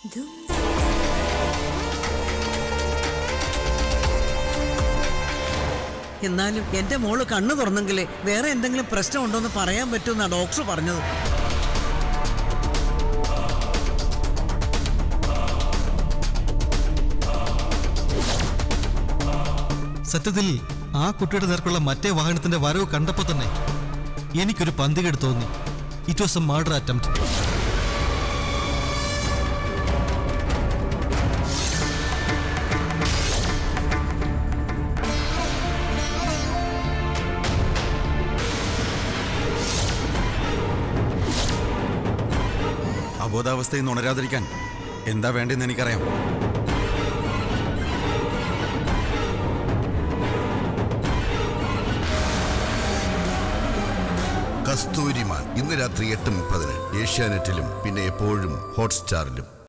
എന്നാലും എന്റെ മോള് കണ്ണു തുറന്നെങ്കിലേ വേറെ എന്തെങ്കിലും പ്രശ്നമുണ്ടോ എന്ന് പറയാൻ പറ്റുമെന്നാ ഡോക്ടർ പറഞ്ഞത് സത്യത്തിൽ ആ കുട്ടിയുടെ നേർക്കുള്ള മറ്റേ വാഹനത്തിന്റെ വരവ് കണ്ടപ്പോൾ തന്നെ എനിക്കൊരു പന്തികേട് തോന്നി it was a murder attempt അബോധാവസ്ഥയിൽ നിന്ന് ഉണരാതിരിക്കാൻ എന്താ വേണ്ടതെന്ന് എനിക്കറിയാം കസ്തൂരിമാൻ ഇന്ന് രാത്രി എട്ട് മുപ്പതിന് ഏഷ്യാനെറ്റിലും പിന്നെ എപ്പോഴും ഹോട്ട്സ്റ്റാറിലും